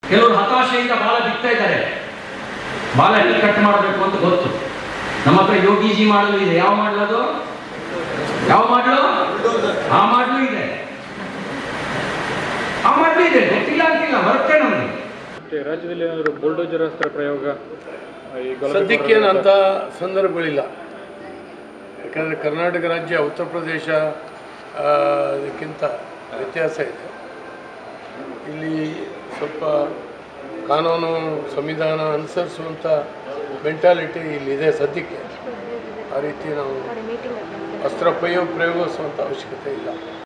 ಕೆಲವರು ಹತಾಶೆಯಿಂದ ಬಾಲ ಬಿಡ್ತಾ ಇದ್ದಾರೆ ಬಾಲ ಹೇಗೆ ಕಟ್ ಮಾಡಬೇಕು ಅಂತ ಗೊತ್ತು ನಮ್ಮ ಹತ್ರ ಯೋಗೀಜಿ ಮಾಡಲು ಇದೆ ಯಾವ ಮಾಡಲದು ಯಾವ ಮಾಡಲು ಆ ಮಾಡಲು ಇದೆ ಆ ಮಾಡಲು ಇದೆ ಗೊತ್ತಿಲ್ಲ ಅಂತಿಲ್ಲ ಬರುತ್ತೆ ನಮಗೆ ಮತ್ತೆ ರಾಜ್ಯದಲ್ಲಿ ಏನಾದರೂ ಬುಲ್ಡೋಜರ್ ಅಸ್ತ್ರ ಪ್ರಯೋಗ ಈ ಗಲಭೆ ಸದ್ಯಕ್ಕೇನು ಅಂಥ ಸಂದರ್ಭಗಳಿಲ್ಲ ಯಾಕಂದರೆ ಕರ್ನಾಟಕ ರಾಜ್ಯ ಉತ್ತರ ಪ್ರದೇಶ ಆ, ಇದಕ್ಕಿಂತ ವ್ಯತ್ಯಾಸ ಇದೆ ಇಲ್ಲಿ ಸ್ವಲ್ಪ ಕಾನೂನು ಸಂವಿಧಾನ ಅನುಸರಿಸುವಂಥ ಮೆಂಟಾಲಿಟಿ ಇಲ್ಲಿದೆ ಸದ್ಯಕ್ಕೆ ಆ ರೀತಿ ನಾವು ಅಸ್ತ್ರ ಪ್ರಯೋಗ ಪ್ರಯೋಗಿಸುವಂಥ ಅವಶ್ಯಕತೆ ಇಲ್ಲ